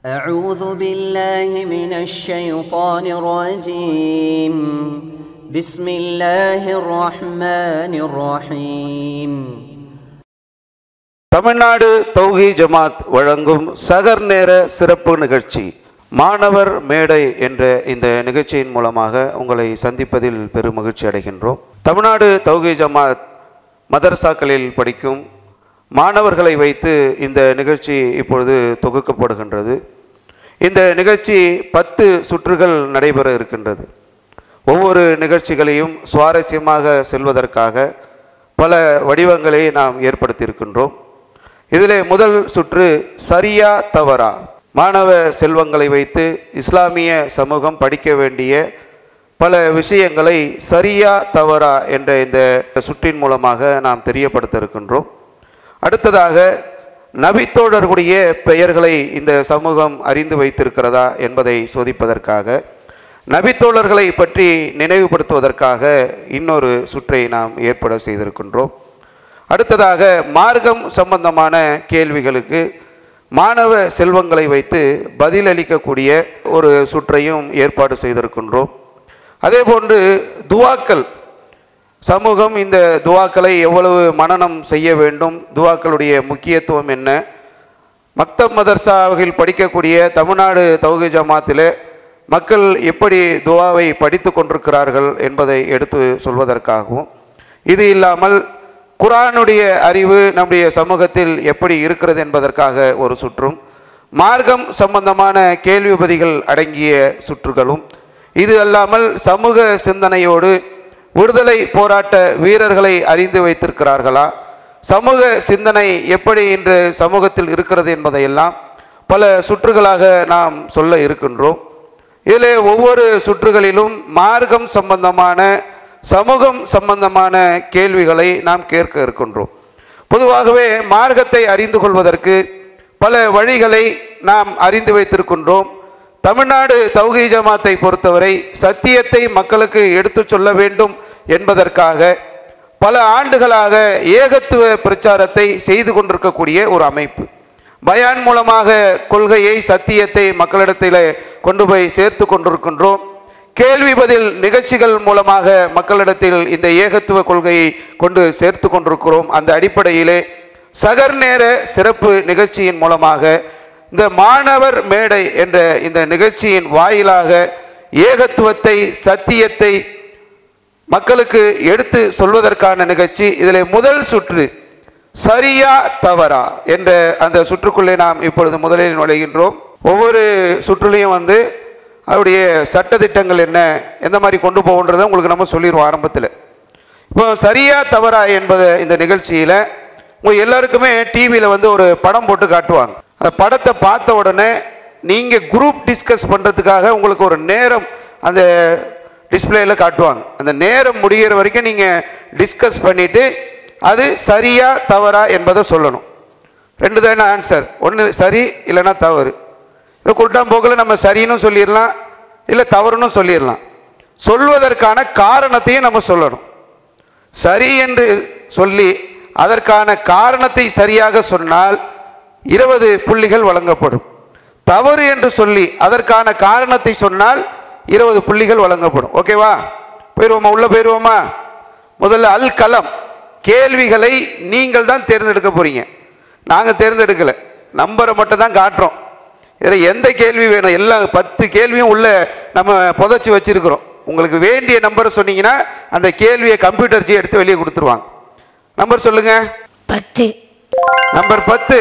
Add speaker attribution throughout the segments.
Speaker 1: أعوذ بالله من الشيطان الرجيم بسم الله الرحمن الرحيم
Speaker 2: தமிழ்நாடு தௌஹி ஜமாத் வழங்கும் சகர் நேர சிறப்பு நிகழ்ச்சி மாணவர் மேடை என்ற இந்த நிகழ்ச்சியின் மூலமாக உங்களை சந்திப்பதில் பெரும் மகிழ்ச்சி அடைகின்றோம் தமிழ்நாடு தௌஹி ஜமாத் மதரசாக்களில் படிக்கும் மாணவர்களை வைத்து இந்த நிகழ்ச்சி இப்பொழுது தொகுக்கப்படுகின்றது இந்த நிகழ்ச்சி பத்து சுற்றுகள் நடைபெற இருக்கின்றது ஒவ்வொரு நிகழ்ச்சிகளையும் சுவாரஸ்யமாக செல்வதற்காக பல வடிவங்களை நாம் ஏற்படுத்தியிருக்கின்றோம் இதிலே முதல் சுற்று சரியா தவறா மாணவ செல்வங்களை வைத்து இஸ்லாமிய சமூகம் படிக்க வேண்டிய பல விஷயங்களை சரியா தவறா என்ற இந்த சுற்றின் மூலமாக நாம் தெரியப்படுத்த இருக்கின்றோம் அடுத்ததாக நபித்தோழர்களுடைய பெயர்களை இந்த சமூகம் அறிந்து வைத்திருக்கிறதா என்பதை சோதிப்பதற்காக நபித்தோழர்களை பற்றி நினைவுபடுத்துவதற்காக இன்னொரு சுற்றை நாம் ஏற்பட செய்திருக்கின்றோம் அடுத்ததாக மார்க்கம் சம்பந்தமான கேள்விகளுக்கு மாணவ செல்வங்களை வைத்து பதிலளிக்கக்கூடிய ஒரு சுற்றையும் ஏற்பாடு செய்திருக்கின்றோம் அதேபோன்று துவாக்கள் சமூகம் இந்த துவாக்களை எவ்வளவு மனனம் செய்ய வேண்டும் துவாக்களுடைய முக்கியத்துவம் என்ன மக்தப் மதர்சாவில் படிக்கக்கூடிய தமிழ்நாடு தௌஹி ஜமாத்திலே மக்கள் எப்படி துவாவை படித்து கொண்டிருக்கிறார்கள் என்பதை எடுத்து சொல்வதற்காகவும் இது இல்லாமல் குரானுடைய அறிவு நம்முடைய சமூகத்தில் எப்படி இருக்கிறது என்பதற்காக ஒரு சுற்றும் மார்க்கம் சம்பந்தமான கேள்வி பதிகள் அடங்கிய சுற்றுகளும் இது அல்லாமல் சமூக சிந்தனையோடு விடுதலை போராட்ட வீரர்களை அறிந்து வைத்திருக்கிறார்களா சமூக சிந்தனை எப்படி இன்று சமூகத்தில் இருக்கிறது என்பதையெல்லாம் பல சுற்றுகளாக நாம் சொல்ல இருக்கின்றோம் இதிலே ஒவ்வொரு சுற்றுகளிலும் மார்க்கம் சம்பந்தமான சமூகம் சம்பந்தமான கேள்விகளை நாம் கேட்க இருக்கின்றோம் பொதுவாகவே மார்க்கத்தை அறிந்து கொள்வதற்கு பல வழிகளை நாம் அறிந்து வைத்திருக்கின்றோம் தமிழ்நாடு தௌஹி ஜமாத்தை பொறுத்தவரை சத்தியத்தை மக்களுக்கு எடுத்துச் சொல்ல வேண்டும் என்பதற்காக பல ஆண்டுகளாக ஏகத்துவ பிரச்சாரத்தை செய்து கொண்டிருக்கக்கூடிய ஒரு அமைப்பு பயான் மூலமாக கொள்கையை சத்தியத்தை மக்களிடத்தில் கொண்டு போய் சேர்த்து கொண்டிருக்கின்றோம் கேள்வி பதில் நிகழ்ச்சிகள் மூலமாக மக்களிடத்தில் இந்த ஏகத்துவ கொள்கையை கொண்டு சேர்த்து கொண்டிருக்கிறோம் அந்த அடிப்படையிலே சகர் நேர சிறப்பு நிகழ்ச்சியின் மூலமாக இந்த மாணவர் மேடை என்ற இந்த நிகழ்ச்சியின் வாயிலாக ஏகத்துவத்தை சத்தியத்தை மக்களுக்கு எடுத்து சொல்வதற்கான நிகழ்ச்சி இதில் முதல் சுற்று சரியா தவறா என்ற அந்த சுற்றுக்குள்ளே நாம் இப்பொழுது முதலில் நுழைகின்றோம் ஒவ்வொரு சுற்றுலையும் வந்து அவருடைய சட்டதிட்டங்கள் என்ன எந்த மாதிரி கொண்டு போகன்றதை உங்களுக்கு நம்ம சொல்லிடுவோம் ஆரம்பத்தில் இப்போ சரியா தவறா என்பது இந்த நிகழ்ச்சியில் உங்கள் எல்லாருக்குமே டிவியில் வந்து ஒரு படம் போட்டு காட்டுவாங்க அந்த படத்தை பார்த்த உடனே நீங்கள் குரூப் டிஸ்கஸ் பண்ணுறதுக்காக உங்களுக்கு ஒரு நேரம் அந்த டிஸ்பிளேல காட்டுவாங்க அந்த நேரம் முடிகிற வரைக்கும் நீங்கள் டிஸ்கஸ் பண்ணிவிட்டு அது சரியா தவறா என்பதை சொல்லணும் ரெண்டு தானே ஆன்சர் ஒன்று சரி இல்லைன்னா தவறு இது குருட்டாம் போக்கில் நம்ம சரின்னு சொல்லிடலாம் இல்லை தவறுன்னு சொல்லிடலாம் சொல்வதற்கான காரணத்தையும் நம்ம சொல்லணும் சரி என்று சொல்லி அதற்கான காரணத்தை சரியாக சொன்னால் இருபது புள்ளிகள் வழங்கப்படும் தவறு என்று சொல்லி அதற்கான காரணத்தை சொன்னால் இருபது புள்ளிகள் வழங்கப்படும் ஓகேவா போயிடுவோமா உள்ள போயிடுவோமா முதல்ல அல் கலம் கேள்விகளை நீங்கள் தான் தேர்ந்தெடுக்க போறீங்க நாங்கள் தேர்ந்தெடுக்கலை நம்பரை மட்டும் தான் காட்டுறோம் இதில் எந்த கேள்வி வேணும் எல்லா பத்து கேள்வியும் உள்ள நம்ம புதைச்சி வச்சிருக்கிறோம் உங்களுக்கு வேண்டிய நம்பரை சொன்னீங்கன்னா அந்த கேள்வியை கம்ப்யூட்டர் ஜி எடுத்து வெளியே கொடுத்துருவாங்க நம்பர் சொல்லுங்க
Speaker 3: பத்து
Speaker 2: நம்பர் பத்து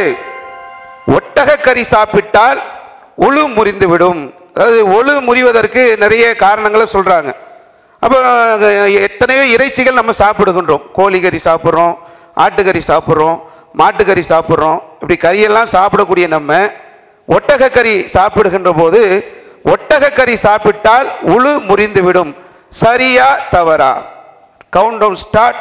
Speaker 2: ஒட்டகக்கறி சாப்பிட்டால் உழு முறிந்து விடும் அதாவது ஒழு முறிவதற்கு நிறைய காரணங்களை சொல்கிறாங்க அப்போ எத்தனையோ இறைச்சிகள் நம்ம சாப்பிடுகின்றோம் கோழிக்கறி சாப்பிட்றோம் ஆட்டுக்கறி சாப்பிட்றோம் மாட்டுக்கறி சாப்பிட்றோம் இப்படி கறியெல்லாம் சாப்பிடக்கூடிய நம்ம ஒட்டகக்கறி சாப்பிடுகின்ற போது ஒட்டகக்கறி சாப்பிட்டால் உழு முறிந்து விடும் சரியா தவறா கவுண்ட் டவுன் ஸ்டார்ட்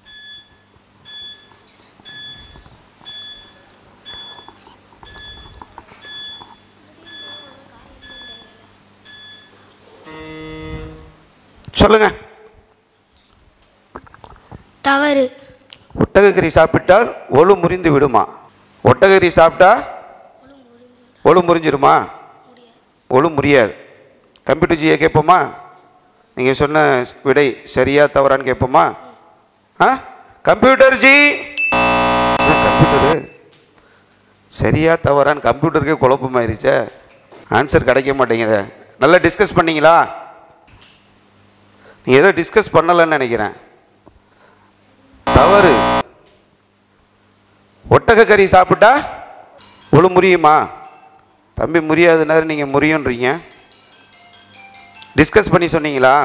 Speaker 2: சொல்லுங்க
Speaker 3: தவறு
Speaker 2: ஒட்டகக்கறி சாப்பிட்டால் ஒழு முறிந்து விடுமா ஒட்டகக்கறி சாப்பிட்டா ஒழு முறிஞ்சிருமா ஒழு முடியாது கம்ப்யூட்டர் ஜியை கேட்போமா நீங்கள் சொன்ன விடை சரியா தவறான்னு கேட்போமா ஆ கம்ப்யூட்டர் ஜி கம்ப்யூட்டரு சரியா தவறான்னு கம்ப்யூட்டருக்கே குழப்பமாயிருச்சே ஆன்சர் கிடைக்க மாட்டேங்குதே நல்லா டிஸ்கஸ் பண்ணீங்களா நீ ஏதோ டிஸ்கஸ் பண்ணலைன்னு நினைக்கிறேன் தவறு ஒட்டக கறி சாப்பிட்டா ஒழு முறியுமா தம்பி முறியாதுனாரு நீங்கள் முறியுன்றீங்க டிஸ்கஸ் பண்ணி சொன்னீங்களா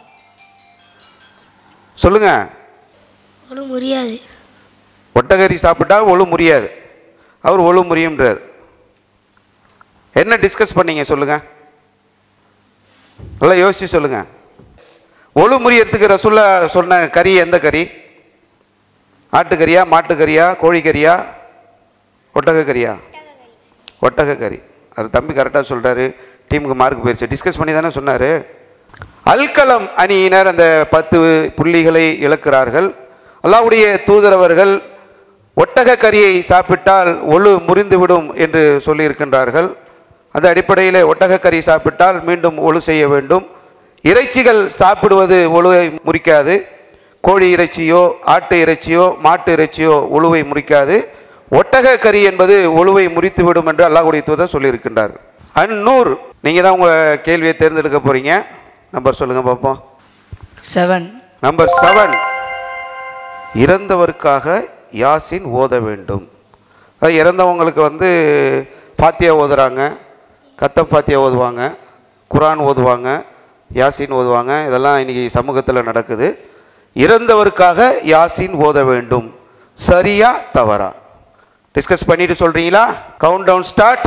Speaker 2: சொல்லுங்க
Speaker 3: ஒன்றும் முடியாது
Speaker 2: ஒட்டகரி சாப்பிட்டா ஒழு முறியாது அவர் ஒழு முறியும்ன்றார் என்ன டிஸ்கஸ் பண்ணீங்க சொல்லுங்க நல்லா யோசிச்சு சொல்லுங்க ஒழு முறியறதுக்கு ரசுல்லா சொன்ன கறி எந்த கறி ஆட்டுக்கறியா மாட்டுக்கறியா கோழிக்கறியா ஒட்டக கறியா ஒட்டக கறி அது தம்பி கரெக்டாக சொல்கிறாரு டீமுக்கு மார்க் போயிருச்சு டிஸ்கஸ் பண்ணி தானே சொன்னார் அல்கலம் அணியினர் அந்த பத்து புள்ளிகளை இழக்கிறார்கள் அல்லாவுடைய தூதரவர்கள் ஒட்டக கறியை சாப்பிட்டால் ஒழு முறிந்துவிடும் என்று சொல்லியிருக்கின்றார்கள் அந்த அடிப்படையில் ஒட்டக கறி சாப்பிட்டால் மீண்டும் ஒழு செய்ய வேண்டும் இறைச்சிகள் சாப்பிடுவது ஒழுவை முறிக்காது கோழி இறைச்சியோ ஆட்டு இறைச்சியோ மாட்டு இறைச்சியோ ஒழுவை முறிக்காது ஒட்டக கறி என்பது ஒழுவை முறித்து விடும் என்று அல்லாஹ்வுடைய தூதர் சொல்லியிருக்கின்றார் அந்நூர் நீங்கள் தான் உங்கள் கேள்வியை தேர்ந்தெடுக்க போகிறீங்க நம்பர் சொல்லுங்கள் பார்ப்போம்
Speaker 4: செவன்
Speaker 2: நம்பர் செவன் இறந்தவருக்காக யாசின் ஓத வேண்டும் அது இறந்தவங்களுக்கு வந்து ஃபாத்தியா ஓதுறாங்க கத்தப் ஃபாத்தியா ஓதுவாங்க குரான் ஓதுவாங்க யாசின் ஓதுவாங்க இதெல்லாம் இன்னைக்கு சமூகத்தில் நடக்குது இறந்தவருக்காக யாசின் ஓத வேண்டும் சரியா தவறா டிஸ்கஸ் பண்ணிட்டு சொல்றீங்களா கவுண்ட் டவுன் ஸ்டார்ட்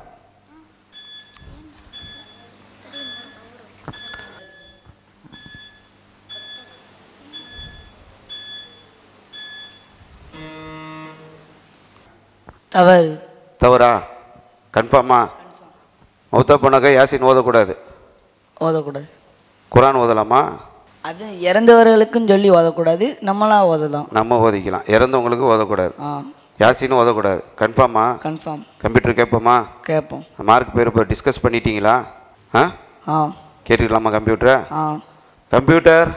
Speaker 4: தவறு
Speaker 2: தவறா கன்ஃபார்மா மௌத்தா போனாக்க யாசின் ஓதக்கூடாது
Speaker 4: ஓதக்கூடாது
Speaker 2: குரான் ஓதலாமா
Speaker 4: அது இறந்தவர்களுக்கும் சொல்லி ஓதக்கூடாது நம்மளா ஓதலாம்
Speaker 2: நம்ம ஓதிக்கலாம் இறந்தவங்களுக்கு ஓதக்கூடாது
Speaker 4: ஆ
Speaker 2: யாசினும் ஓதக்கூடாது கன்ஃபார்மா
Speaker 4: கன்ஃபார்ம்
Speaker 2: கம்ப்யூட்டர் கேட்போமா
Speaker 4: கேட்போம்
Speaker 2: மார்க் பேர் இப்போ டிஸ்கஸ் பண்ணிட்டீங்களா ஆ
Speaker 4: ஆ
Speaker 2: கேட்டுக்கலாமா கம்ப்யூட்டரை
Speaker 4: ஆ
Speaker 2: கம்ப்யூட்டர்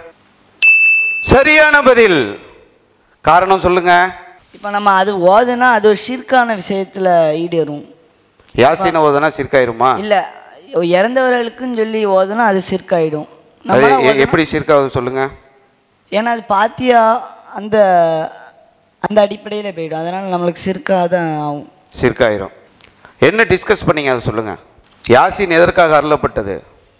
Speaker 2: சரியான பதில் காரணம் சொல்லுங்க
Speaker 4: இப்போ நம்ம அது ஓதுனா அது ஒரு ஷிர்கான விஷயத்தில் ஈடேறும்
Speaker 2: யாசினை ஓதுனா சிற்காயிருமா
Speaker 4: இல்லை இறந்தவர்களுக்கும் சொல்லி ஓதுனா அது சிற்காயிடும்
Speaker 2: அது
Speaker 4: நம்மளா
Speaker 2: எ-
Speaker 4: ஓதுனா-
Speaker 2: எப்படி சிற்காவது சொல்லுங்க
Speaker 4: ஏன்னா அது பாத்தியா அந்த அந்த அடிப்படையில் போயிடும் அதனால் நம்மளுக்கு சிற்கா தான் ஆகும்
Speaker 2: சிற்காயிரும் என்ன டிஸ்கஸ் பண்ணீங்க அதை சொல்லுங்க யாசின் எதற்காக அருளப்பட்டது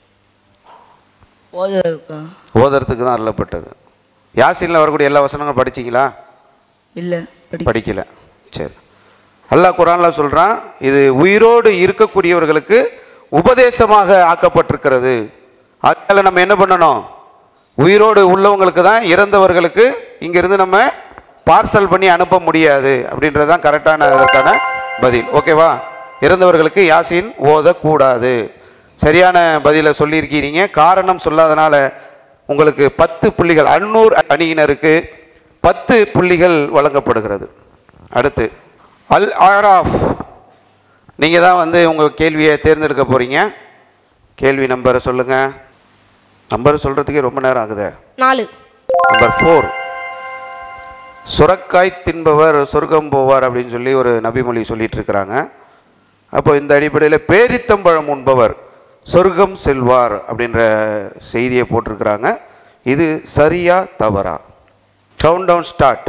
Speaker 4: ஓதுறதுக்கா
Speaker 2: ஓதுறதுக்கு தான் அருளப்பட்டது யாசினில் வரக்கூடிய எல்லா வசனங்களும் படிச்சீங்களா
Speaker 4: இல்லை படி
Speaker 2: படிக்கல சரி அல்லாஹ் குரான்ல சொல்றான் இது உயிரோடு இருக்கக்கூடியவர்களுக்கு உபதேசமாக ஆக்கப்பட்டிருக்கிறது அதனால நம்ம என்ன பண்ணணும் உயிரோடு உள்ளவங்களுக்கு தான் இறந்தவர்களுக்கு இங்கிருந்து நம்ம பார்சல் பண்ணி அனுப்ப முடியாது அப்படின்றது தான் கரெக்டான அதற்கான பதில் ஓகேவா இறந்தவர்களுக்கு யாசின் ஓதக்கூடாது சரியான பதிலை சொல்லியிருக்கிறீங்க காரணம் சொல்லாதனால உங்களுக்கு பத்து புள்ளிகள் அன்னூர் அணியினருக்கு பத்து புள்ளிகள் வழங்கப்படுகிறது அடுத்து அல் ஆராஃப் நீங்கள் தான் வந்து உங்கள் கேள்வியை தேர்ந்தெடுக்க போகிறீங்க கேள்வி நம்பரை சொல்லுங்கள் நம்பர் சொல்கிறதுக்கே ரொம்ப நேரம் ஆகுதே
Speaker 5: நாலு
Speaker 2: நம்பர் ஃபோர் சுரக்காய் தின்பவர் சொர்க்கம் போவார் அப்படின்னு சொல்லி ஒரு நபிமொழி சொல்லிட்டு இருக்கிறாங்க அப்போ இந்த அடிப்படையில் பேரித்தம்பழம் உண்பவர் சொர்க்கம் செல்வார் அப்படின்ற செய்தியை போட்டிருக்கிறாங்க இது சரியா தவறா கவுண்ட் டவுன் ஸ்டார்ட்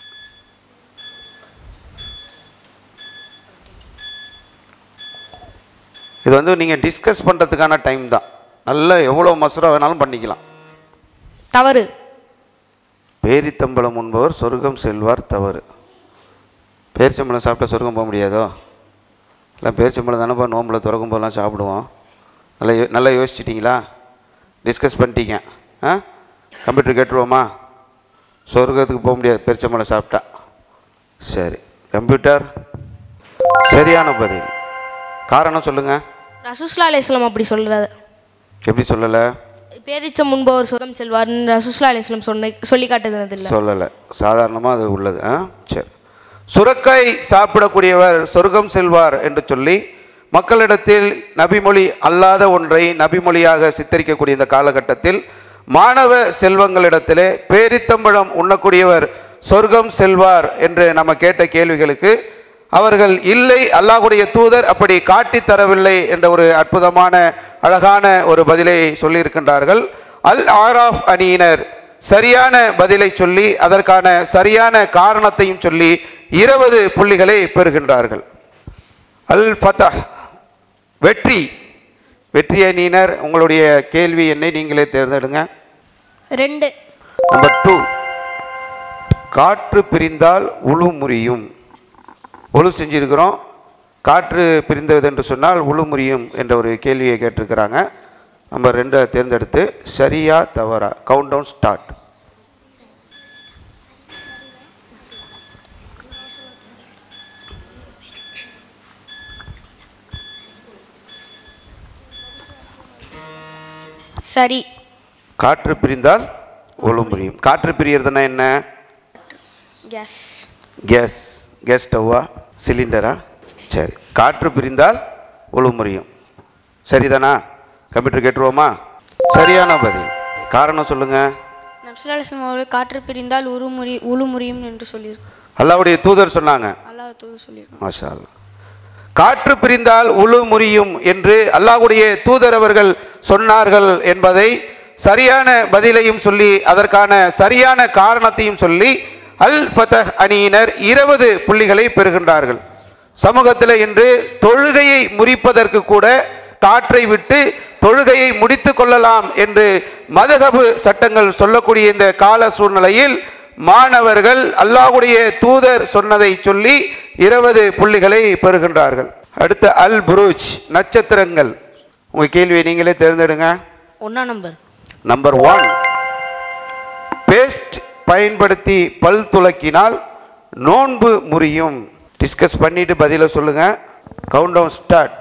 Speaker 2: இது வந்து நீங்கள் டிஸ்கஸ் பண்ணுறதுக்கான டைம் தான் நல்லா எவ்வளோ மசூரா வேணாலும் பண்ணிக்கலாம்
Speaker 5: தவறு
Speaker 2: பேரித்தம்பழம் உண்பவர் சொர்க்கம் செல்வார் தவறு பேரிச்சம்பழம் சாப்பிட்டா சொர்க்கம் போக முடியாதோ இல்லை பேரிச்சம்பழம் தானேப்பா நோம்பில் திறக்கும் போதெல்லாம் சாப்பிடுவோம் நல்லா யோ நல்லா யோசிச்சிட்டிங்களா டிஸ்கஸ் பண்ணிட்டீங்க ஆ கம்ப்யூட்டர் கேட்டுருவோமா சொர்க்கத்துக்கு போக முடியாது பேரிச்சம்பழம் சாப்பிட்டா சரி கம்ப்யூட்டர் சரியான பதில் காரணம் சொல்லுங்கள்
Speaker 5: ரசூஸ்லா அலிஸ்லாம் அப்படி சொல்கிறாரு
Speaker 2: எப்படி சொல்லலை
Speaker 5: பேரிச்சம் முன்பவர் சுகம் செல்வார்னு ரசூஸ்லா அலிஸ்லாம் சொன்ன சொல்லி காட்டுறது இல்லை
Speaker 2: சொல்லலை சாதாரணமாக அது உள்ளது ஆ சரி சுரக்காய் சாப்பிடக்கூடியவர் சொர்க்கம் செல்வார் என்று சொல்லி மக்களிடத்தில் நபிமொழி அல்லாத ஒன்றை நபிமொழியாக சித்தரிக்கக்கூடிய இந்த காலகட்டத்தில் மாணவ செல்வங்களிடத்திலே பேரித்தம்பழம் உண்ணக்கூடியவர் சொர்க்கம் செல்வார் என்று நம்ம கேட்ட கேள்விகளுக்கு அவர்கள் இல்லை அல்லாஹ்வுடைய தூதர் அப்படி காட்டித் தரவில்லை என்ற ஒரு அற்புதமான அழகான ஒரு பதிலை சொல்லியிருக்கின்றார்கள் அல் ஆராஃப் அணியினர் சரியான பதிலை சொல்லி அதற்கான சரியான காரணத்தையும் சொல்லி இருபது புள்ளிகளை பெறுகின்றார்கள் அல் ஃபதஹ் வெற்றி வெற்றி அணியினர் உங்களுடைய கேள்வி என்னை நீங்களே தேர்ந்தெடுங்க
Speaker 5: ரெண்டு
Speaker 2: நம்பர் டூ காற்று பிரிந்தால் உழு முறியும் ஒழு செஞ்சிருக்கிறோம் காற்று பிரிந்தது என்று சொன்னால் உழு முறியும் என்ற ஒரு கேள்வியை கேட்டிருக்கிறாங்க நம்பர் ரெண்டை தேர்ந்தெடுத்து சரியா தவறா கவுண்ட் டவுன் ஸ்டார்ட்
Speaker 5: சரி
Speaker 2: காற்று பிரிந்தால் ஒழு முறியும் காற்று பிரியறதுன்னா என்ன
Speaker 5: கேஸ்
Speaker 2: கேஸ் கேஸ் ஸ்டவ்வா சிலிண்டரா சரி காற்று பிரிந்தால் ஒழு முறியும் சரிதானா கம்ப்யூட்டர் கேட்டுருவோமா சரியான பதில் காரணம் சொல்லுங்க
Speaker 6: நப்சுல்லாஸ்லாம் அவர்கள் காற்று பிரிந்தால் உருமுறி உழு முறியும் என்று சொல்லியிருக்காங்க
Speaker 2: அல்லாவுடைய தூதர் சொன்னாங்க
Speaker 6: அல்லாஹ் தூது சொல்லியிருக்காங்க
Speaker 2: மாஷா அல்லாஹ். காற்று பிரிந்தால் உழு முறியும் என்று அல்லாஹ்வுடைய தூதர் அவர்கள் சொன்னார்கள் என்பதை சரியான பதிலையும் சொல்லி அதற்கான சரியான காரணத்தையும் சொல்லி அல் ஃபதஹ் அணியினர் இருபது புள்ளிகளை பெறுகின்றார்கள் சமூகத்தில் இன்று தொழுகையை முறிப்பதற்கு கூட காற்றை விட்டு தொழுகையை முடித்து கொள்ளலாம் என்று மதகபு சட்டங்கள் சொல்லக்கூடிய இந்த கால சூழ்நிலையில் மாணவர்கள் அல்லாஹ்வுடைய தூதர் சொன்னதை சொல்லி இருபது புள்ளிகளை பெறுகின்றார்கள் அடுத்த அல் புரூஜ் நட்சத்திரங்கள் உங்க கேள்வியை நீங்களே தேர்ந்தெடுங்க
Speaker 5: ஒன்றா நம்பர்
Speaker 2: நம்பர் ஒன் பேஸ்ட் பயன்படுத்தி பல் துலக்கினால் நோன்பு முறியும் டிஸ்கஸ் பண்ணிட்டு பதில சொல்லுங்க கவுண்ட் டவுன் ஸ்டார்ட்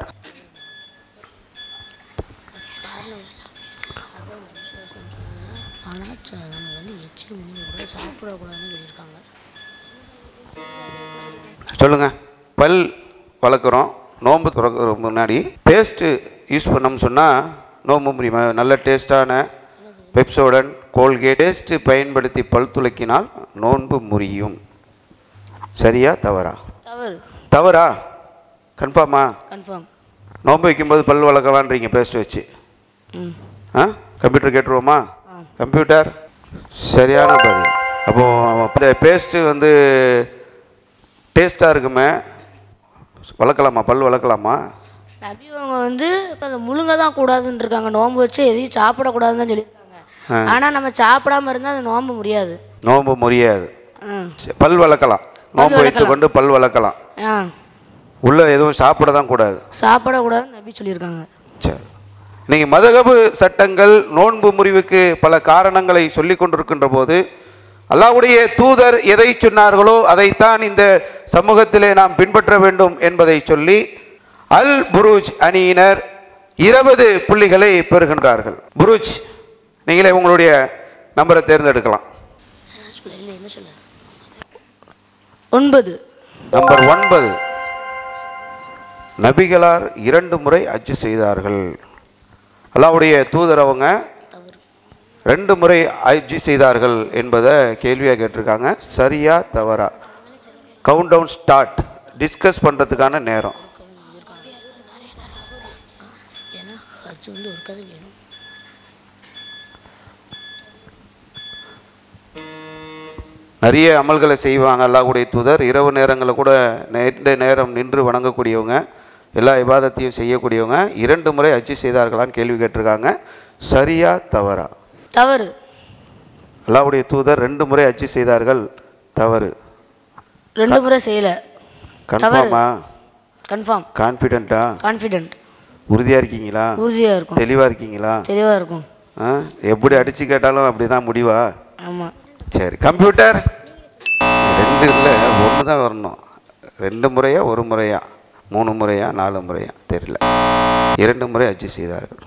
Speaker 2: சொல்லுங்க பல் வளர்க்குறோம் நோன்பு துறக்கிற முன்னாடி பேஸ்ட்டு யூஸ் பண்ணோம்னு சொன்னால் நோன்பு முடியுமா நல்ல டேஸ்டான பெப்சோடன் கோல்கேட் பேஸ்ட்டு பயன்படுத்தி பல் துலக்கினால் நோன்பு முறியும் சரியா தவறா
Speaker 5: தவறு
Speaker 2: தவறா கன்ஃபார்மா
Speaker 5: கன்ஃபார்ம்
Speaker 2: நோன்பு வைக்கும்போது பல் வளர்க்கலான்றீங்க பேஸ்ட் வச்சு
Speaker 5: ம்
Speaker 2: ஆ கம்ப்யூட்டர் கேட்டுருவோமா கம்ப்யூட்டர் சரியான பதில் அப்போ இந்த பேஸ்ட்டு வந்து டேஸ்ட்டாக இருக்குமே வளர்க்கலாமா பல் வளர்க்கலாமா
Speaker 5: நபி அவங்க வந்து அதை முழுங்க தான் கூடாதுன்னு இருக்காங்க நோன்பு வச்சு எதையும் சாப்பிடக்கூடாதுன்னு தான் சொல்லியிருக்காங்க ஆனால் நம்ம சாப்பிடாம இருந்தால் அது நோன்பு முடியாது
Speaker 2: நோன்பு முறியாது
Speaker 5: ம்
Speaker 2: சரி, பல் வளர்க்கலாம் நோன்பு வைத்துக்கொண்டு பல் வளர்க்கலாம்
Speaker 5: ஆ
Speaker 2: உள்ள எதுவும் சாப்பிட தான் கூடாது
Speaker 5: சாப்பிடக்கூடாதுன்னு நபி சொல்லியிருக்காங்க
Speaker 2: சரி நீங்கள் மதகபு சட்டங்கள் நோன்பு முறிவுக்கு பல காரணங்களை சொல்லி கொண்டிருக்கின்ற போது அல்லாஹ்வுடைய தூதர் எதை சொன்னார்களோ அதைத்தான் இந்த சமூகத்திலே நாம் பின்பற்ற வேண்டும் என்பதை சொல்லி அல் புரூஜ் அணியினர் இருபது புள்ளிகளை பெறுகின்றார்கள் புரூஜ் நீங்களே உங்களுடைய நம்பரை தேர்ந்தெடுக்கலாம்
Speaker 5: ஒன்பது
Speaker 2: நம்பர் ஒன்பது நபிகளார் இரண்டு முறை அஜ் செய்தார்கள் அல்லாஹ்வுடைய தூதர் அவங்க ரெண்டு முறை அஜ் செய்தார்கள் என்பதை கேள்வியாக கேட்டிருக்காங்க சரியா தவறா கவுண்ட் டவுன் ஸ்டார்ட் டிஸ்கஸ் பண்ணுறதுக்கான நேரம் நிறைய அமல்களை செய்வாங்க அல்லாஹ்வுடைய தூதர் இரவு நேரங்களில் கூட நீண்ட நேரம் நின்று வணங்கக்கூடியவங்க எல்லா இபாதத்தையும் செய்யக்கூடியவங்க இரண்டு முறை அச்சு செய்தார்களான்னு கேள்வி கேட்டிருக்காங்க சரியா தவறா
Speaker 5: தவறு
Speaker 2: அல்லாஹ்வுடைய தூதர் ரெண்டு முறை அச்சு செய்தார்கள் தவறு
Speaker 5: ரெண்டு முறை செய்யலை
Speaker 2: கன்ஃபார்மா
Speaker 5: கன்ஃபார்ம்
Speaker 2: கான்ஃபிடென்ட்டா
Speaker 5: கான்ஃபிடென்ட்
Speaker 2: உறுதியாக இருக்கீங்களா
Speaker 5: உறுதியாக இருக்கும்
Speaker 2: தெளிவாக இருக்கீங்களா
Speaker 5: தெளிவாக இருக்கும்
Speaker 2: ஆ எப்படி அடிச்சு கேட்டாலும் அப்படி தான் முடிவா
Speaker 5: ஆமாம்
Speaker 2: சரி கம்ப்யூட்டர் ரெண்டு இல்லை ஒன்று தான் வரணும் ரெண்டு முறையா ஒரு முறையா மூணு முறையா நாலு முறையா தெரியல இரண்டு முறை அஜி செய்தார்கள்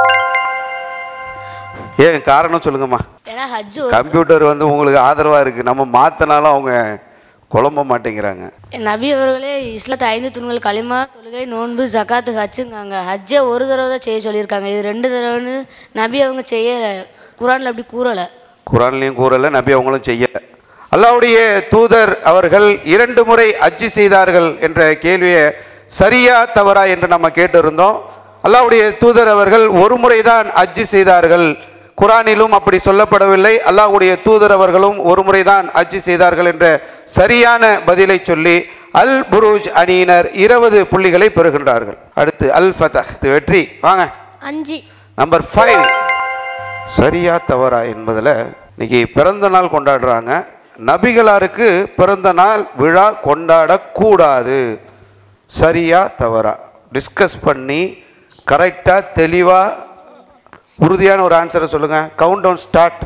Speaker 2: ஏன் காரணம் சொல்லுங்கம்மா
Speaker 5: ஏன்னா ஹஜ்ஜு
Speaker 2: கம்ப்யூட்டர் வந்து உங்களுக்கு ஆதரவாக இருக்குது நம்ம மாற்றினாலும் அவங்க குழம்ப மாட்டேங்கிறாங்க
Speaker 5: நபி அவர்களே இஸ்லாத்து ஐந்து தூண்கள் களிமா தொழுகை நோன்பு ஜக்காத்து ஹஜ்ஜுங்காங்க ஹஜ்ஜை ஒரு தடவை தான் செய்ய சொல்லியிருக்காங்க இது ரெண்டு தடவைன்னு நபி அவங்க செய்யலை குரானில் அப்படி கூறலை
Speaker 2: குரான்லையும் கூறல நபி அவங்களும் செய்யல அல்லாஹ்வுடைய தூதர் அவர்கள் இரண்டு முறை அஜ்ஜி செய்தார்கள் என்ற கேள்வியை சரியா தவறா என்று நம்ம கேட்டிருந்தோம் அல்லாஹ்வுடைய தூதர் அவர்கள் ஒரு முறை தான் அஜ்ஜி செய்தார்கள் குரானிலும் அப்படி சொல்லப்படவில்லை அல்லாஹ்வுடைய தூதர் அவர்களும் ஒரு முறை தான் அஜ்ஜி செய்தார்கள் என்ற சரியான பதிலை சொல்லி அல் புரூஜ் அணியினர் இருபது புள்ளிகளை பெறுகின்றார்கள் அடுத்து அல் ஃபதஹ் வெற்றி வாங்க
Speaker 3: அஞ்சு
Speaker 2: நம்பர் ஃபைவ் சரியா தவறா என்பதில் இன்னைக்கு பிறந்த நாள் கொண்டாடுறாங்க நபிகளாருக்கு பிறந்த நாள் விழா கொண்டாடக்கூடாது சரியா தவறா டிஸ்கஸ் பண்ணி கரெக்டாக தெளிவாக உறுதியான ஒரு ஆன்சரை சொல்லுங்க கவுண்ட் டவுன் ஸ்டார்ட்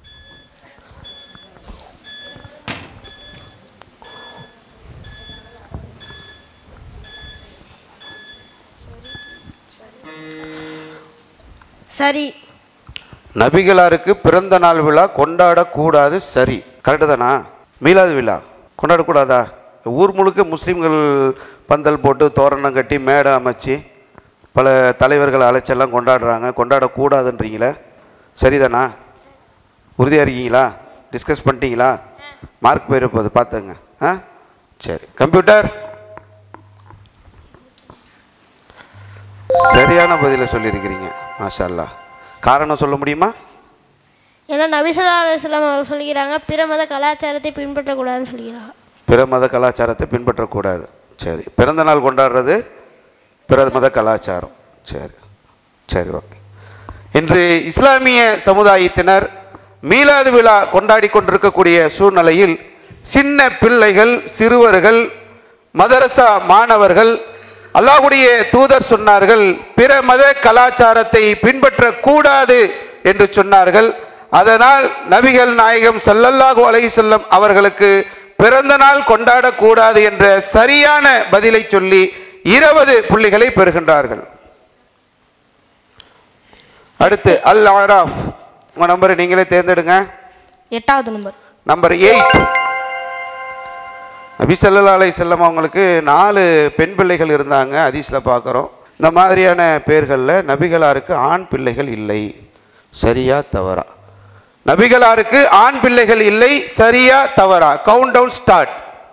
Speaker 3: சரி
Speaker 2: நபிகளாருக்கு பிறந்த நாள் விழா கொண்டாடக்கூடாது சரி கரெக்டு தானா மீலாது விழா கொண்டாடக்கூடாதா ஊர் முழுக்க முஸ்லீம்கள் பந்தல் போட்டு தோரணம் கட்டி மேடை அமைச்சு பல தலைவர்கள் அழைச்செல்லாம் கொண்டாடுறாங்க கொண்டாடக்கூடாதுன்றீங்களே சரிதானா உறுதியாக இருக்கீங்களா டிஸ்கஸ் பண்ணிட்டீங்களா மார்க் போயிருப்பது பார்த்துங்க ஆ சரி கம்ப்யூட்டர் சரியான பதிலை சொல்லியிருக்கிறீங்க மாஷா அல்லாஹ் காரணம் சொல்ல முடியுமா
Speaker 3: ஏன்னா நபிசல்லா அலுவலாம் அவர் சொல்லிக்கிறாங்க பிற மத கலாச்சாரத்தை பின்பற்றக்கூடாதுன்னு சொல்லிக்கிறாங்க
Speaker 2: பிற மத கலாச்சாரத்தை பின்பற்றக்கூடாது சரி பிறந்த நாள் கொண்டாடுறது பிற மத கலாச்சாரம் சரி சரி ஓகே இன்று இஸ்லாமிய சமுதாயத்தினர் மீலாது விழா கொண்டாடி கொண்டிருக்கக்கூடிய சூழ்நிலையில் சின்ன பிள்ளைகள் சிறுவர்கள் மதரசா மாணவர்கள் அல்லாஹ்வுடைய தூதர் சொன்னார்கள் பிற மத கலாச்சாரத்தை பின்பற்றக்கூடாது என்று சொன்னார்கள் அதனால் நபிகள் நாயகம் ஸல்லல்லாஹு அலைஹி வஸல்லம் அவர்களுக்கு பிறந்த நாள் கொண்டாடக்கூடாது என்ற சரியான பதிலை சொல்லி இருபது புள்ளிகளை பெறுகின்றார்கள் அடுத்து அல் ஆராஃப் உங்க நம்பரை நீங்களே தேர்ந்தெடுங்க
Speaker 6: எட்டாவது நம்பர்
Speaker 2: நம்பர் எயிட் நபி ஸல்லல்லாஹு அலைஹி வஸல்லம் அவங்களுக்கு நாலு பெண் பிள்ளைகள் இருந்தாங்க ஹதீஸ்ல பார்க்குறோம் இந்த மாதிரியான பேர்களில் நபிகளாருக்கு ஆண் பிள்ளைகள் இல்லை சரியா தவறா நபிகளாருக்கு ஆண் பிள்ளைகள் இல்லை சரியா தவறா கவுண்ட் டவுன் ஸ்டார்ட்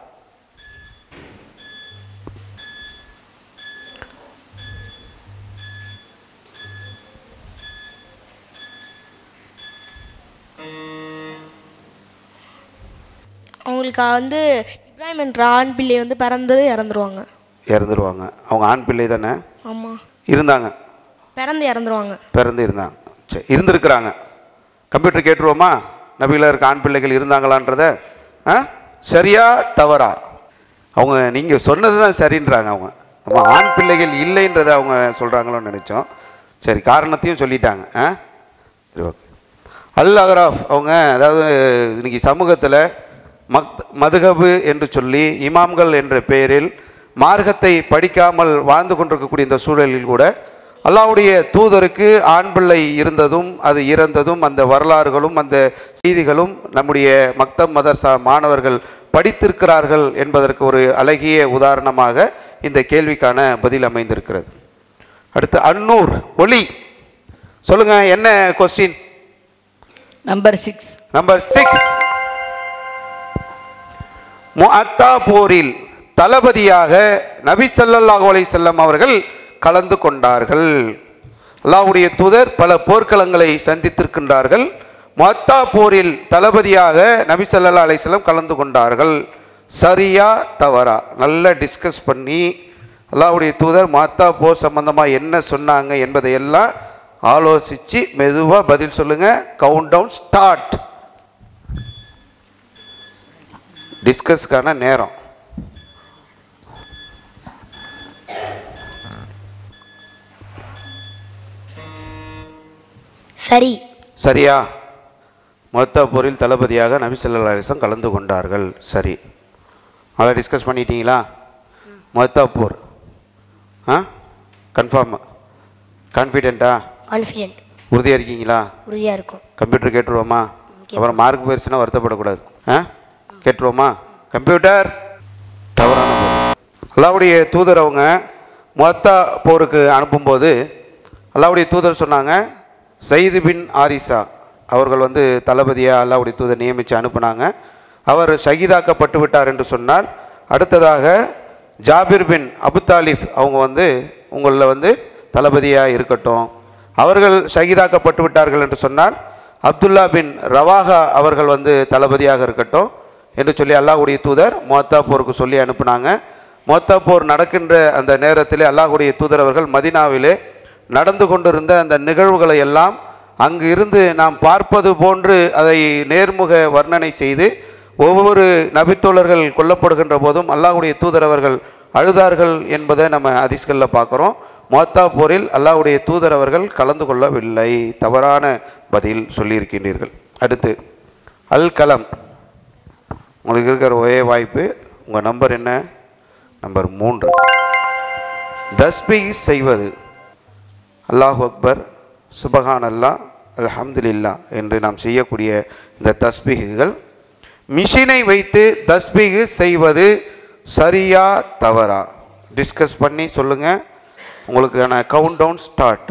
Speaker 6: அவங்களுக்கு வந்து இப்ராஹிம் என்ற ஆண் பிள்ளை வந்து பிறந்து இறந்துருவாங்க
Speaker 2: இறந்துருவாங்க அவங்க ஆண் பிள்ளை தானே
Speaker 6: ஆமாம்
Speaker 2: இருந்தாங்க
Speaker 6: பிறந்து இறந்துருவாங்க
Speaker 2: பிறந்து இருந்தாங்க சரி இருந்திருக்கிறாங்க கம்ப்யூட்டர் கேட்டுருவோமா நபிகளாருக்கு ஆண் பிள்ளைகள் இருந்தாங்களான்றத ஆ சரியா தவறா அவங்க நீங்கள் சொன்னது தான் சரின்றாங்க அவங்க நம்ம ஆண் பிள்ளைகள் இல்லைன்றதை அவங்க சொல்கிறாங்களோன்னு நினச்சோம் சரி காரணத்தையும் சொல்லிட்டாங்க ஆ சரி ஓகே அல் அகராஃப் அவங்க அதாவது இன்னைக்கு சமூகத்தில் மக் மதுகபு என்று சொல்லி இமாம்கள் என்ற பெயரில் மார்க்கத்தை படிக்காமல் வாழ்ந்து கொண்டிருக்கக்கூடிய இந்த சூழலில் கூட அல்லாஹ்வுடைய தூதருக்கு ஆண் பிள்ளை இருந்ததும் அது இறந்ததும் அந்த வரலாறுகளும் அந்த செய்திகளும் நம்முடைய மக்தம் மதர்சா மாணவர்கள் படித்திருக்கிறார்கள் என்பதற்கு ஒரு அழகிய உதாரணமாக இந்த கேள்விக்கான பதில் அமைந்திருக்கிறது அடுத்து அன்னூர் ஒளி சொல்லுங்க என்ன question
Speaker 4: number six
Speaker 2: number six முஅத்தா போரில் தளபதியாக நபி ஸல்லல்லாஹு அலைஹி வஸல்லம் அவர்கள் கலந்து கொண்டார்கள் அல்லாஹ்வுடைய தூதர் பல போர்க்களங்களை சந்தித்திருக்கின்றார்கள் முஅத்தா போரில் தளபதியாக நபி ஸல்லல்லாஹு அலைஹி வஸல்லம் கலந்து கொண்டார்கள் சரியா தவறா நல்லா டிஸ்கஸ் பண்ணி அல்லாஹ்வுடைய தூதர் முஅத்தா போர் சம்பந்தமாக என்ன சொன்னாங்க என்பதையெல்லாம் ஆலோசித்து மெதுவாக பதில் சொல்லுங்க கவுண்ட் டவுன் ஸ்டார்ட் டிஸ்கஸ்க்கான நேரம்
Speaker 3: சரி
Speaker 2: சரியா மொத்த போரில் தளபதியாக நபி ஸல்லல்லாஹு அலைஹி வஸல்லம் கலந்து கொண்டார்கள் சரி அதை டிஸ்கஸ் பண்ணிட்டீங்களா மொத்த போர் ஆ கன்ஃபார்ம் கான்ஃபிடென்ட்டா
Speaker 3: கான்ஃபிடென்ட்
Speaker 2: உறுதியாக இருக்கீங்களா
Speaker 3: உறுதியாக இருக்கும்
Speaker 2: கம்ப்யூட்டர் கேட்டுருவோமா அப்புறம் மார்க் போயிடுச்சுன்னா வருத்தப்படக்கூடாது ஆ கேட்டுருவோமா கம்ப்யூட்டர் தவறான பதில் அல்லாவுடைய தூதர் அவங்க முத்தா போருக்கு அனுப்பும்போது அல்லாவுடைய தூதர் சொன்னாங்க சயீது பின் ஆரிசா அவர்கள் வந்து தளபதியாக அல்லாவுடைய தூதர் நியமித்து அனுப்புனாங்க அவர் ஷஹீதாக்கப்பட்டு விட்டார் என்று சொன்னால் அடுத்ததாக ஜாபிர் பின் அபு தாலிஃப் அவங்க வந்து உங்களில் வந்து தளபதியாக இருக்கட்டும் அவர்கள் ஷஹீதாக்கப்பட்டு விட்டார்கள் என்று சொன்னால் அப்துல்லா பின் ரவாஹா அவர்கள் வந்து தளபதியாக இருக்கட்டும் என்று சொல்லி அல்லாஹ்வுடைய தூதர் மொத்தா போருக்கு சொல்லி அனுப்புனாங்க மொத்தா போர் நடக்கின்ற அந்த நேரத்திலே அல்லாஹ்வுடைய தூதர் அவர்கள் மதினாவிலே நடந்து கொண்டிருந்த அந்த நிகழ்வுகளை எல்லாம் அங்கு இருந்து நாம் பார்ப்பது போன்று அதை நேர்முக வர்ணனை செய்து ஒவ்வொரு நபித்தோழர்கள் கொல்லப்படுகின்ற போதும் அல்லாஹ்வுடைய தூதர் அவர்கள் அழுதார்கள் என்பதை நம்ம அதிஸ்களில் பார்க்குறோம் மொத்தா போரில் அல்லாஹ்வுடைய தூதர் அவர்கள் கலந்து கொள்ளவில்லை தவறான பதில் சொல்லியிருக்கின்றீர்கள் அடுத்து அல் கலம் உங்களுக்கு இருக்கிற ஒரே வாய்ப்பு உங்கள் நம்பர் என்ன நம்பர் மூன்று தஸ்பி செய்வது அல்லாஹ் அக்பர் சுபஹான் அல்லா அல்ஹம்துலில்லா என்று நாம் செய்யக்கூடிய இந்த தஸ்பீகுகள் மிஷினை வைத்து தஸ்பீகு செய்வது சரியா தவறா டிஸ்கஸ் பண்ணி சொல்லுங்கள் உங்களுக்கான கவுண்ட் டவுன் ஸ்டார்ட்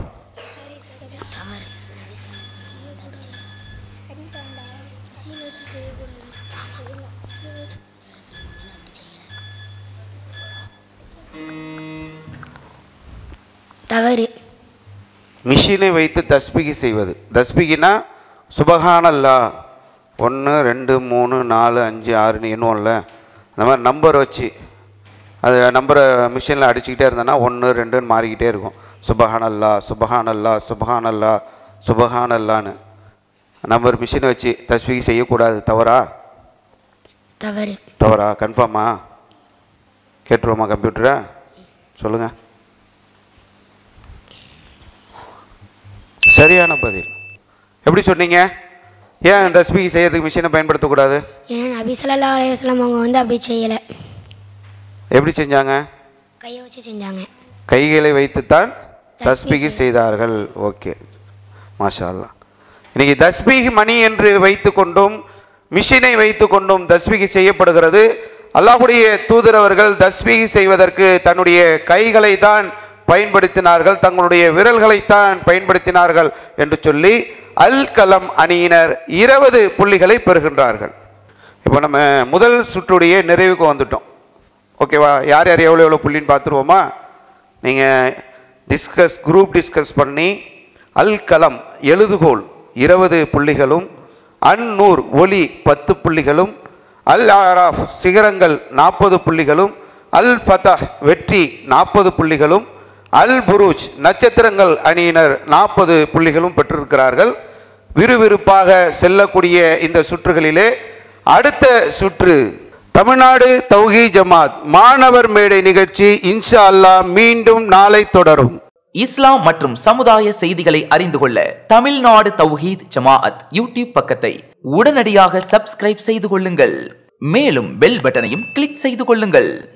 Speaker 5: தவறு
Speaker 2: மிஷினை வைத்து தஸ்பிகி செய்வது தஸ்பிகினா சுபஹானல்லா ஒன்று ரெண்டு மூணு நாலு அஞ்சு ஆறுன்னு எண்ணுவோம்ல அந்த மாதிரி நம்பர் வச்சு அது நம்பரை மிஷினில் அடிச்சுக்கிட்டே இருந்தோன்னா ஒன்று ரெண்டுன்னு மாறிக்கிட்டே இருக்கும் சுபஹானல்லா சுபஹானல்லா சுபஹானல்லா சுபஹானல்லான்னு நம்பர் மிஷினை வச்சு தஸ்பிகி செய்யக்கூடாது தவறா
Speaker 5: தவறு
Speaker 2: தவறா கன்ஃபார்மா கேட்டுருவோமா கம்ப்யூட்டரை சொல்லுங்கள் சரியான பதில் எப்படி சொன்னீங்க ஏன் தஸ்பிகி செய்யறதுக்கு மிஷினை பயன்படுத்தக்கூடாது
Speaker 7: ஏன்னா நபி ஸல்லல்லாஹு அலைஹி வஸல்லம் அவங்க வந்து அப்படி செய்யலை
Speaker 2: எப்படி செஞ்சாங்க
Speaker 7: கையை வச்சு செஞ்சாங்க
Speaker 2: கைகளை வைத்துத்தான்
Speaker 7: தஸ்பீஹ்
Speaker 2: தஸ்பிகி செய்தார்கள் ஓகே மாஷா அல்லாஹ் இன்னைக்கு தஸ்பீஹ் மணி என்று வைத்துக்கொண்டும் மிஷினை வைத்துக்கொண்டும் தஸ்பீகி செய்யப்படுகிறது அல்லாஹ்வுடைய தூதர் அவர்கள் தஸ்பீகி செய்வதற்கு தன்னுடைய கைகளை தான் பயன்படுத்தினார்கள் தங்களுடைய விரல்களைத்தான் பயன்படுத்தினார்கள் என்று சொல்லி அல் கலம் அணியினர் இருபது புள்ளிகளை பெறுகின்றார்கள் இப்போ நம்ம முதல் சுற்றுடைய நிறைவுக்கு வந்துட்டோம் ஓகேவா யார் யார் எவ்வளோ எவ்வளோ புள்ளின்னு பார்த்துருவோமா நீங்கள் டிஸ்கஸ் குரூப் டிஸ்கஸ் பண்ணி அல் கலம் எழுதுகோல் இருபது புள்ளிகளும் அந்நூர் ஒலி பத்து புள்ளிகளும் அல் ஆராஃப் சிகரங்கள் நாற்பது புள்ளிகளும் அல் ஃபதஹ் வெற்றி நாற்பது புள்ளிகளும் அல் புரூஜ் நட்சத்திரங்கள் அணியினர் நாற்பது புள்ளிகளும் பெற்றிருக்கிறார்கள் விறுவிறுப்பாக செல்லக்கூடிய இந்த சுற்றுகளிலே அடுத்த சுற்று தமிழ்நாடு தௌஹி ஜமாத் மாணவர் மேடை நிகழ்ச்சி இன்ஷா அல்லாஹ் மீண்டும் நாளை தொடரும்
Speaker 8: இஸ்லாம் மற்றும் சமுதாய செய்திகளை அறிந்து கொள்ள தமிழ்நாடு தௌஹீத் ஜமாஅத் யூடியூப் பக்கத்தை உடனடியாக சப்ஸ்கிரைப் செய்து கொள்ளுங்கள் மேலும் பெல் பட்டனையும் கிளிக் செய்து கொள்ளுங்கள்